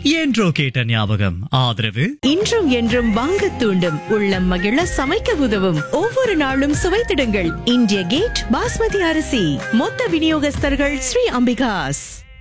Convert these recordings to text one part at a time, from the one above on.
என்றோ கேட்ட ஞாபகம் ஆதரவு இன்றும் என்றும் வாங்க தூண்டும் உள்ளம் மகிழ சமைக்க உதவும் ஒவ்வொரு நாளும் சுவைத்திடுங்கள் இந்திய கேட் பாஸ்மதி அரிசி மொத்த விநியோகஸ்தர்கள் ஸ்ரீ அம்பிகாஸ்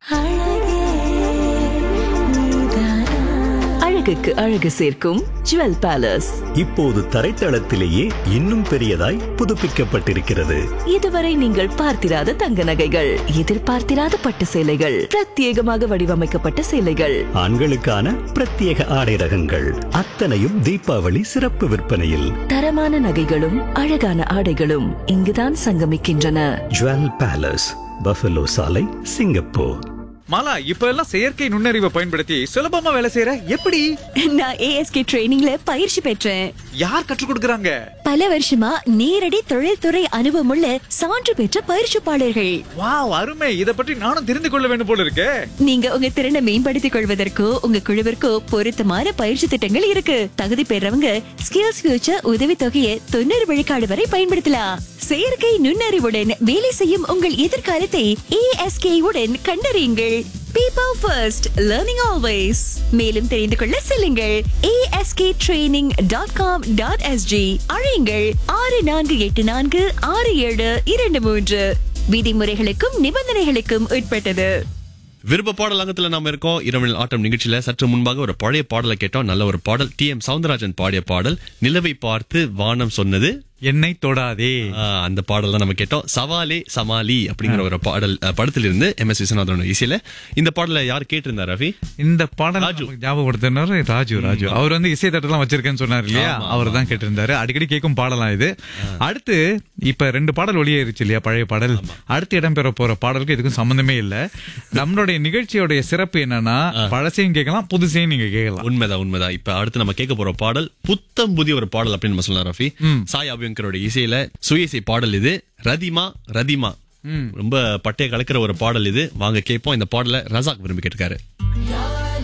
அழகுக்கு அழகு சேர்க்கும் ஜுவல் பேலஸ் இப்போது தரைத்தளத்திலேயே இன்னும் பெரியதாய் புதுப்பிக்கப்பட்டிருக்கிறது இதுவரை நீங்கள் பார்த்திராத தங்க நகைகள் எதிர்பார்த்திராத பட்டு சேலைகள் பிரத்யேகமாக வடிவமைக்கப்பட்ட சேலைகள் ஆண்களுக்கான பிரத்யேக ஆடை ரகங்கள் அத்தனையும் தீபாவளி சிறப்பு விற்பனையில் தரமான நகைகளும் அழகான ஆடைகளும் இங்குதான் சங்கமிக்கின்றன ஜுவல் பேலஸ் பஃபலோ சாலை சிங்கப்பூர் மாலா இப்ப எல்லாம் செயற்கை நுண்ணறிவை பயன்படுத்தி சுலபமா வேலை செய்யற எப்படி நான் ஏஎஸ்கே ட்ரைனிங்ல பயிற்சி பெற்றேன் யார் கற்றுக் கொடுக்கறாங்க பல வருஷமா நேரடி தொழில்துறை அனுபவமுள்ள சான்று பெற்ற பயிற்சிப்பாளர்கள் வாவ் அருமை இத பற்றி நானும் தெரிந்து கொள்ள வேண்டும் போல இருக்கே நீங்க உங்க திறனை மேம்படுத்திக் கொள்வதற்கோ உங்க குழுவிற்கோ பொருத்தமான பயிற்சி திட்டங்கள் இருக்கு தகுதி பெறவங்க ஸ்கில்ஸ் ஃபியூச்சர் உதவி தொகையை தொண்ணூறு விழுக்காடு வரை பயன்படுத்தலாம் செயற்கை நுண்ணறிவுடன் வேலை செய்யும் உங்கள் எதிர்காலத்தை ஏஎஸ்கே உடன் கண்டறியுங்கள் பீப்பிள் ஃபர்ஸ்ட் லேர்னிங் ஆல்வேஸ் மேலும் தெரிந்து கொள்ள செல்லுங்கள் ASK training dot com dot SG அழையுங்கள் ஆறு நான்கு எட்டு நான்கு ஆறு ஏழு இரண்டு மூன்று விதிமுறைகளுக்கும் நிபந்தனைகளுக்கும் உட்பட்டது விருப்ப பாடல் அங்கத்துல நாம இருக்கோம் இரவில் ஆட்டம் நிகழ்ச்சியில சற்று முன்பாக ஒரு பழைய பாடலை கேட்டோம் நல்ல ஒரு பாடல் டி எம் சவுந்தரராஜன் பாடிய பாடல் நிலவை பார்த்து வானம் சொன்னது என்னை தொடாதே ஆஹ், அந்த பாடல் தான் நம்ம கேட்டோம் சவாலே சமாளி அப்படிங்கிற ஒரு பாடல் அஹ், படத்திலிருந்து எம் எஸ் விஸ்வநாதன் இசையில இந்த பாடலை யார் கேட்டிருந்தார் ரவி இந்த பாடல் ராஜு. நமக்கு ஞாபகப்படுத்தினார் ராஜு ராஜு அவர் வந்து இசை தட்டெல்லாம் வச்சிருக்கேன்னு சொன்னார் இல்லையா ஆமா, அவர் தான் கேட்டிருந்தாரு அடிக்கடி கேட்கும் பாடலாம் இது அடுத்து இப்ப ரெண்டு பாடல் ஒளியேறிச்சு இல்லையா பழைய பாடல் அடுத்து இடம்பெற போற பாடலுக்கு இதுக்கும் சம்பந்தமே இல்ல நம்மளுடைய நிகழ்ச்சியோடைய சிறப்பு என்னன்னா பழசையும் கேட்கலாம் புதுசையும் நீங்க கேட்கலாம் உண்மைதான் உண்மைதான் இப்ப அடுத்து நம்ம கேட்க போற பாடல் புத்தம் புதிய ஒரு பாடல் அப்படின்னு நம்ம சொல்லலாம் ரஃபி சாய் அபியங்கரோட இசையில சுயசை பாடல் இது ரதிமா ரதிமா ரொம்ப பட்டைய கலக்கிற ஒரு பாடல் இது வாங்க கேட்போம் இந்த பாடலை ரசாக் விரும்பி கேட்டிருக்காரு